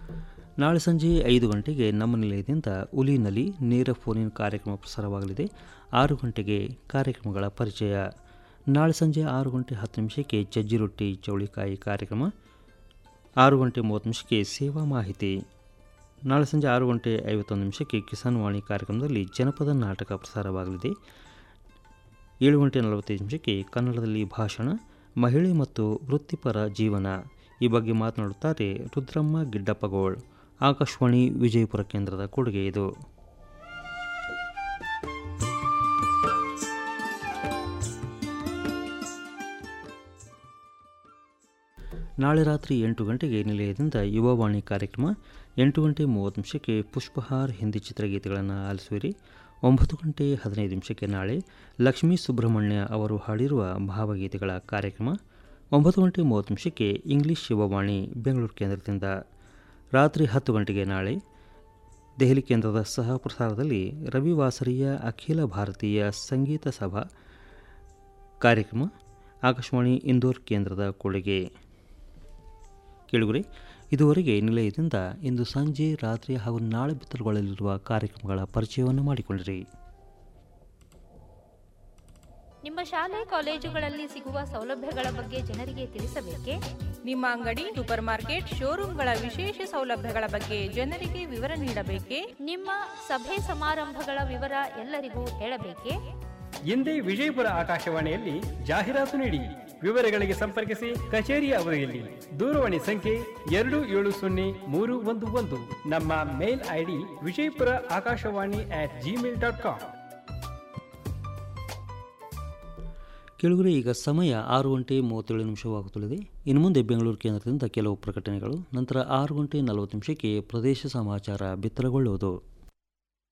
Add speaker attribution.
Speaker 1: ನಾಳೆ ಸಂಜೆ ಐದು ಗಂಟೆಗೆ ನಮ್ಮ ನಿಲಯದಿಂದ ಉಲಿನಲ್ಲಿ ನೇರ ಫೋನಿನ ಕಾರ್ಯಕ್ರಮ ಪ್ರಸಾರವಾಗಲಿದೆ ಆರು ಗಂಟೆಗೆ ಕಾರ್ಯಕ್ರಮಗಳ ಪರಿಚಯ ನಾಳೆ ಸಂಜೆ ಆರು ಗಂಟೆ ಹತ್ತು ನಿಮಿಷಕ್ಕೆ ಚಜ್ಜಿ ರೊಟ್ಟಿ ಚೌಳಿಕಾಯಿ ಕಾರ್ಯಕ್ರಮ ಆರು ಗಂಟೆ ಮೂವತ್ತು ನಿಮಿಷಕ್ಕೆ ಸೇವಾ ಮಾಹಿತಿ ನಾಳೆ ಸಂಜೆ ಆರು ಗಂಟೆ ಐವತ್ತೊಂದು ನಿಮಿಷಕ್ಕೆ ಕಿಸಾನ್ ವಾಣಿ ಕಾರ್ಯಕ್ರಮದಲ್ಲಿ ಜನಪದ ನಾಟಕ ಪ್ರಸಾರವಾಗಲಿದೆ ಏಳು ಗಂಟೆ ನಲವತ್ತೈದು ನಿಮಿಷಕ್ಕೆ ಕನ್ನಡದಲ್ಲಿ ಭಾಷಣ ಮಹಿಳೆ ಮತ್ತು ವೃತ್ತಿಪರ ಜೀವನ ಈ ಬಗ್ಗೆ ಮಾತನಾಡುತ್ತಾರೆ ರುದ್ರಮ್ಮ ಗಿಡ್ಡಪ್ಪಗೋಳ್ ಆಕಾಶವಾಣಿ ವಿಜಯಪುರ ಕೇಂದ್ರದ ಕೊಡುಗೆ ಇದು ನಾಳೆ ರಾತ್ರಿ ಎಂಟು ಗಂಟೆಗೆ ನಿಲಯದಿಂದ ಯುವವಾಣಿ ಕಾರ್ಯಕ್ರಮ ಎಂಟು ಗಂಟೆ ಮೂವತ್ತು ನಿಮಿಷಕ್ಕೆ ಪುಷ್ಪಹಾರ್ ಹಿಂದಿ ಚಿತ್ರಗೀತೆಗಳನ್ನು ಆಲಿಸುವಿರಿ ಒಂಬತ್ತು ಗಂಟೆ ಹದಿನೈದು ನಿಮಿಷಕ್ಕೆ ನಾಳೆ ಲಕ್ಷ್ಮೀ ಸುಬ್ರಹ್ಮಣ್ಯ ಅವರು ಹಾಡಿರುವ ಭಾವಗೀತೆಗಳ ಕಾರ್ಯಕ್ರಮ ಒಂಬತ್ತು ಗಂಟೆ ಮೂವತ್ತು ನಿಮಿಷಕ್ಕೆ ಇಂಗ್ಲಿಷ್ ಯುವವಾಣಿ ಬೆಂಗಳೂರು ಕೇಂದ್ರದಿಂದ ರಾತ್ರಿ ಹತ್ತು ಗಂಟೆಗೆ ನಾಳೆ ದೆಹಲಿ ಕೇಂದ್ರದ ಸಹ ಪ್ರಸಾರದಲ್ಲಿ ರವಿವಾಸರಿಯ ಅಖಿಲ ಭಾರತೀಯ ಸಂಗೀತ ಸಭಾ ಕಾರ್ಯಕ್ರಮ ಆಕಾಶವಾಣಿ ಇಂದೋರ್ ಕೇಂದ್ರದ ಕೊಡುಗೆ ಕೇಳುಗರೆ ಇದುವರೆಗೆ ನಿಲಯದಿಂದ ಇಂದು ಸಂಜೆ ರಾತ್ರಿ ಹಾಗೂ ನಾಳೆ ಬಿತ್ತರಗೊಳ್ಳಲಿರುವ ಕಾರ್ಯಕ್ರಮಗಳ ಪರಿಚಯವನ್ನು ಮಾಡಿಕೊಂಡಿರಿ
Speaker 2: ನಿಮ್ಮ ಶಾಲೆ ಕಾಲೇಜುಗಳಲ್ಲಿ ಸಿಗುವ ಸೌಲಭ್ಯಗಳ ಬಗ್ಗೆ ಜನರಿಗೆ ತಿಳಿಸಬೇಕೇ
Speaker 3: ನಿಮ್ಮ ಅಂಗಡಿ ಸೂಪರ್ ಮಾರ್ಕೆಟ್ ಶೋರೂಮ್ಗಳ ವಿಶೇಷ ಸೌಲಭ್ಯಗಳ ಬಗ್ಗೆ ಜನರಿಗೆ ವಿವರ ನೀಡಬೇಕೇ
Speaker 2: ನಿಮ್ಮ ಸಭೆ ಸಮಾರಂಭಗಳ ವಿವರ ಎಲ್ಲರಿಗೂ ಹೇಳಬೇಕೇ
Speaker 4: ಎಂದೇ ವಿಜಯಪುರ ಆಕಾಶವಾಣಿಯಲ್ಲಿ ಜಾಹೀರಾತು ನೀಡಿ ವಿವರಗಳಿಗೆ ಸಂಪರ್ಕಿಸಿ ಕಚೇರಿಯ ಅವಧಿಯಲ್ಲಿ ದೂರವಾಣಿ ಸಂಖ್ಯೆ ಎರಡು ಏಳು ಸೊನ್ನೆ ಮೂರು ಒಂದು ಒಂದು ನಮ್ಮ mail ID Vijayapura Akashvani at Gmail dot com
Speaker 1: ಕೇಳುಗರೆ ಈಗ ಸಮಯ ಆರು ಗಂಟೆ ಮೂವತ್ತೇಳು ನಿಮಿಷವಾಗುತ್ತಲಿದೆ ಇನ್ನು ಮುಂದೆ ಬೆಂಗಳೂರು ಕೇಂದ್ರದಿಂದ ಕೆಲವು ಪ್ರಕಟಣೆಗಳು ನಂತರ ಆರು ಗಂಟೆ ನಲವತ್ತು ನಿಮಿಷಕ್ಕೆ ಪ್ರದೇಶ ಸಮಾಚಾರ ಬಿತ್ತರಗೊಳ್ಳುವುದು